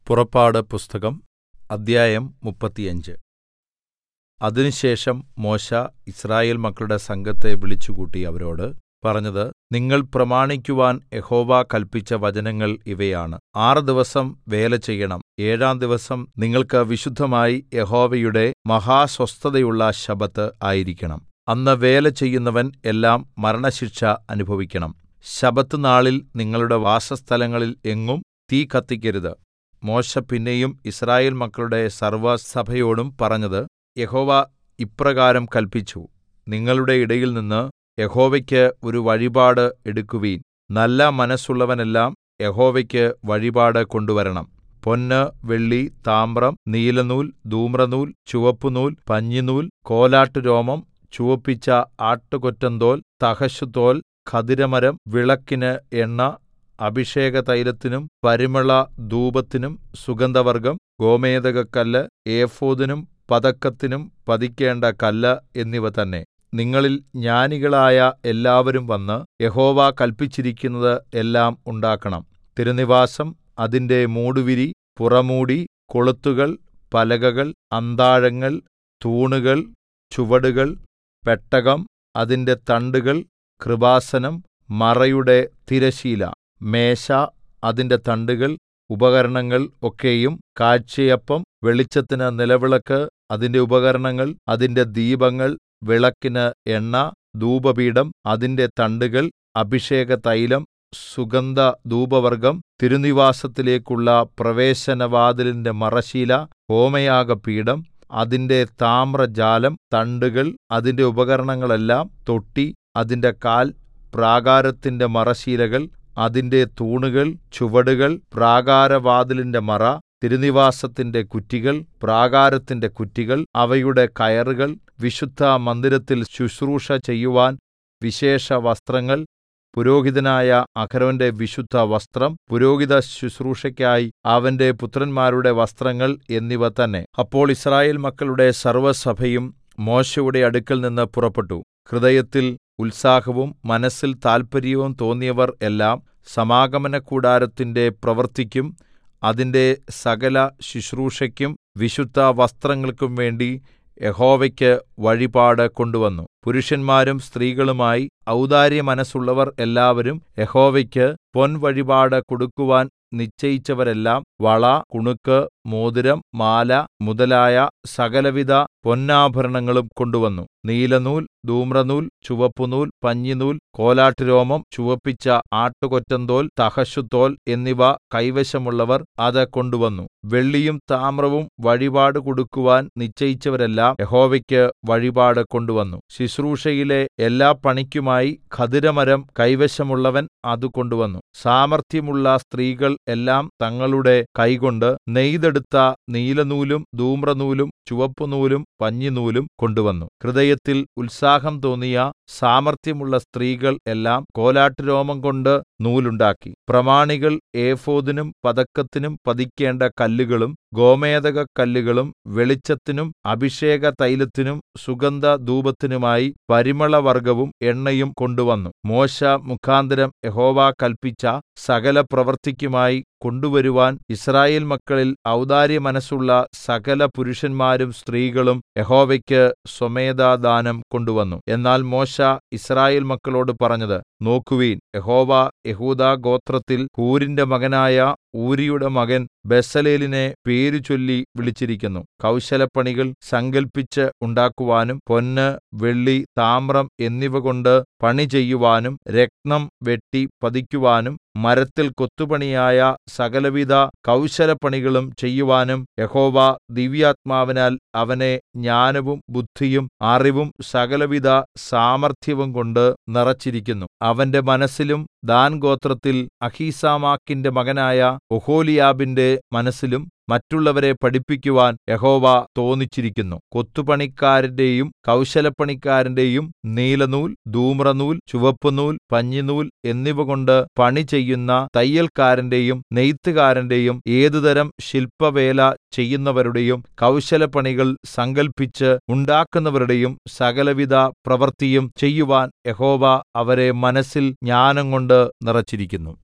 പുറപ്പാട് പുസ്തകം അദ്ധ്യായം മുപ്പത്തിയഞ്ച് അതിനുശേഷം മോശെ യിസ്രായേൽ മക്കളുടെ സംഘത്തെ വിളിച്ചുകൂട്ടി അവരോട് പറഞ്ഞത് നിങ്ങൾ പ്രമാണിക്കുവാൻ യഹോവ കല്പിച്ച വചനങ്ങൾ ഇവയാണ് ആറ് ദിവസം വേല ചെയ്യണം ഏഴാം ദിവസം നിങ്ങൾക്ക് വിശുദ്ധമായി യഹോവയുടെ മഹാസ്വസ്ഥതയുള്ള ശബ്ബത്ത് ആയിരിക്കണം അന്ന് വേല ചെയ്യുന്നവൻ എല്ലാം മരണശിക്ഷ അനുഭവിക്കണം ശബ്ബത്ത് നാളിൽ നിങ്ങളുടെ വാസസ്ഥലങ്ങളിൽ എങ്ങും തീ കത്തിക്കരുത് മോശെ പിന്നെയും യിസ്രായേൽ മക്കളുടെ സർവ്വസഭയോടും പറഞ്ഞത് യഹോവ ഇപ്രകാരം കല്പിച്ചു നിങ്ങളുടെ ഇടയിൽനിന്ന് യഹോവയ്ക്ക് ഒരു വഴിപാട് എടുക്കുവിൻ നല്ല മനസ്സുള്ളവനെല്ലാം യഹോവയ്ക്ക് വഴിപാട് കൊണ്ടുവരണം പൊന്ന് വെള്ളി താമ്രം നീലനൂൽ ധൂമ്രനൂൽ ചുവപ്പുനൂൽ പഞ്ഞിനൂൽ കോലാട്ടുരോമം ചുവപ്പിച്ച ആട്ടുകൊറ്റന്തോൽ തഹശുതോൽ ഖദിരമരം വിളക്കിന് എണ്ണ അഭിഷേകതൈലത്തിനും പരിമളധൂപത്തിനും സുഗന്ധവർഗ്ഗം ഗോമേദകക്കല്ല് ഏഫോദിനും പതക്കത്തിനും പതിക്കേണ്ട കല്ല് എന്നിവ തന്നെ നിങ്ങളിൽ ജ്ഞാനികളായ എല്ലാവരും വന്ന് യഹോവ കല്പിച്ചിരിക്കുന്നത് എല്ലാം ഉണ്ടാക്കണം തിരുനിവാസം അതിന്റെ മൂടുവിരി പുറമൂടി കൊളുത്തുകൾ പലകകൾ അന്താഴങ്ങൾ തൂണുകൾ ചുവടുകൾ പെട്ടകം അതിന്റെ തണ്ടുകൾ കൃപാസനം മറയുടെ തിരശ്ശീല മേശ അതിന്റെ തണ്ടുകൾ ഉപകരണങ്ങൾ ഒക്കെയും കാഴ്ചയപ്പം വെളിച്ചത്തിന് നിലവിളക്ക് അതിന്റെ ഉപകരണങ്ങൾ അതിന്റെ ദീപങ്ങൾ വിളക്കിന് എണ്ണ ധൂപപീഠം അതിന്റെ തണ്ടുകൾ അഭിഷേകതൈലം സുഗന്ധധൂപവർഗ്ഗം തിരുനിവാസത്തിലേക്കുള്ള പ്രവേശനവാതിലിന്റെ മറശ്ശീല ഹോമയാഗപീഠം അതിന്റെ താമ്രജാലം തണ്ടുകൾ അതിന്റെ ഉപകരണങ്ങളെല്ലാം തൊട്ടി അതിന്റെ കാൽ പ്രാകാരത്തിന്റെ മറശ്ശീലകൾ അതിന്റെ തൂണുകൾ ചുവടുകൾ പ്രാകാരവാതിലിന്റെ മറ തിരുനിവാസത്തിന്റെ കുറ്റികൾ പ്രാകാരത്തിന്റെ കുറ്റികൾ അവയുടെ കയറുകൾ വിശുദ്ധമന്ദിരത്തിൽ ശുശ്രൂഷ ചെയ്യുവാൻ വിശേഷവസ്ത്രങ്ങൾ പുരോഹിതനായ അഹരോന്റെ വിശുദ്ധവസ്ത്രം പുരോഹിത ശുശ്രൂഷയ്ക്കായി അവന്റെ പുത്രന്മാരുടെ വസ്ത്രങ്ങൾ എന്നിവ തന്നെ അപ്പോൾ യിസ്രായേൽ മക്കളുടെ സർവ്വസഭയും മോശെയുടെ അടുക്കൽനിന്ന് പുറപ്പെട്ടു ഹൃദയത്തിൽ ഉത്സാഹവും മനസ്സിൽ താല്പര്യവും തോന്നിയവർ എല്ലാം സമാഗമനകൂടാരത്തിന്റെ പ്രവൃത്തിക്കും അതിന്റെ സകല ശുശ്രൂഷയ്ക്കും വിശുദ്ധവസ്ത്രങ്ങൾക്കും വേണ്ടി യഹോവയ്ക്ക് വഴിപാട് കൊണ്ടുവന്നു പുരുഷന്മാരും സ്ത്രീകളുമായി ഔദാര്യമനസ്സുള്ളവർ എല്ലാവരും യഹോവയ്ക്ക് പൊൻവഴിപാട് കൊടുക്കുവാൻ നിശ്ചയിച്ചവരെല്ലാം വള കുണുക്ക് മോതിരം മാല മുതലായ സകലവിധ പൊന്നാഭരണങ്ങളും കൊണ്ടുവന്നു നീലനൂൽ ധൂമ്രനൂൽ ചുവപ്പുനൂൽ പഞ്ഞിനൂൽ കോലാട്ടുരോമം ചുവപ്പിച്ച ആട്ടുകൊറ്റന്തോൽ തഹശുതോൽ എന്നിവ കൈവശമുള്ളവർ അത് കൊണ്ടുവന്നു വെള്ളിയും താമ്രവും വഴിപാട് കൊടുക്കുവാൻ നിശ്ചയിച്ചവരെല്ലാം യഹോവയ്ക്ക് വഴിപാട് കൊണ്ടുവന്നു ശുശ്രൂഷയിലെ എല്ലാ പണിക്കുമായി ഖദിരമരം കൈവശമുള്ളവൻ അത് കൊണ്ടുവന്നു സാമർത്ഥ്യമുള്ള സ്ത്രീകൾ എല്ലാം തങ്ങളുടെ കൈകൊണ്ട് നെയ്തെടുത്ത നീലനൂലും ധൂമ്രനൂലും ചുവപ്പുനൂലും പഞ്ഞിനൂലും കൊണ്ടുവന്നു ഹൃദയത്തിൽ ഉത്സാഹം തോന്നിയ സാമർത്ഥ്യമുള്ള സ്ത്രീകൾ എല്ലാം കോലാട്ടുരോമം കൊണ്ട് നൂലുണ്ടാക്കി പ്രമാണികൾ ഏഫോദിനും പതക്കത്തിനും പതിക്കേണ്ട കല്ലുകളും ഗോമേദകക്കല്ലുകളും വെളിച്ചത്തിനും അഭിഷേക തൈലത്തിനും സുഗന്ധധൂപത്തിനുമായി പരിമളവർഗ്ഗവും എണ്ണയും കൊണ്ടുവന്നു മോശെ മുഖാന്തരം യഹോവ കല്പിച്ച സകല പ്രവൃത്തിക്കുമായി കൊണ്ടുവരുവാൻ യിസ്രായേൽ മക്കളിൽ ഔദാര്യമനസ്സുള്ള സകല പുരുഷന്മാരും സ്ത്രീകളും യഹോവയ്ക്ക് സ്വമേധാദാനം കൊണ്ടുവന്നു എന്നാൽ മോശെ യിസ്രായേൽ മക്കളോട് പറഞ്ഞത് നോക്കുവിൻ യഹോവ യെഹൂദാ ഗോത്രത്തിൽ ഹൂരിന്റെ മകനായ ഊരിയുടെ മകൻ ബെസലേലിനെ പേരുചൊല്ലി വിളിച്ചിരിക്കുന്നു കൗശലപ്പണികൾ സങ്കല്പിച്ച് ഉണ്ടാക്കുവാനും പൊന്ന് വെള്ളി താമ്രം എന്നിവകൊണ്ട് പണി ചെയ്യുവാനും രത്നം വെട്ടി പതിക്കുവാനും മരത്തിൽ കൊത്തുപണിയായ സകലവിധ കൗശലപ്പണികളും ചെയ്യുവാനും യഹോവ ദിവ്യാത്മാവിനാൽ അവനെ ജ്ഞാനവും ബുദ്ധിയും അറിവും സകലവിധ സാമർത്ഥ്യവും കൊണ്ട് നിറച്ചിരിക്കുന്നു അവന്റെ മനസ്സിലും ദാൻ ഗോത്രത്തിൽ അഹീസാമാക്കിന്റെ മകനായ ഒഹോലിയാബിന്റെ മനസ്സിലും മറ്റുള്ളവരെ പഠിപ്പിക്കുവാൻ യഹോവ തോന്നിച്ചിരിക്കുന്നു കൊത്തുപണിക്കാരന്റെയും കൗശലപ്പണിക്കാരന്റെയും നീലനൂൽ ധൂമ്രനൂൽ ചുവപ്പുനൂൽ പഞ്ഞിനൂൽ എന്നിവകൊണ്ട് പണി ചെയ്യുന്ന തയ്യൽക്കാരന്റെയും നെയ്ത്തുകാരന്റെയും ഏതുതരം ശില്പവേല ചെയ്യുന്നവരുടെയും കൗശലപ്പണികൾ സങ്കല്പിച്ച് ഉണ്ടാക്കുന്നവരുടെയും സകലവിധ പ്രവൃത്തിയും ചെയ്യുവാൻ യഹോവ അവരെ മനസ്സിൽ ജ്ഞാനംകൊണ്ട് നിറച്ചിരിക്കുന്നു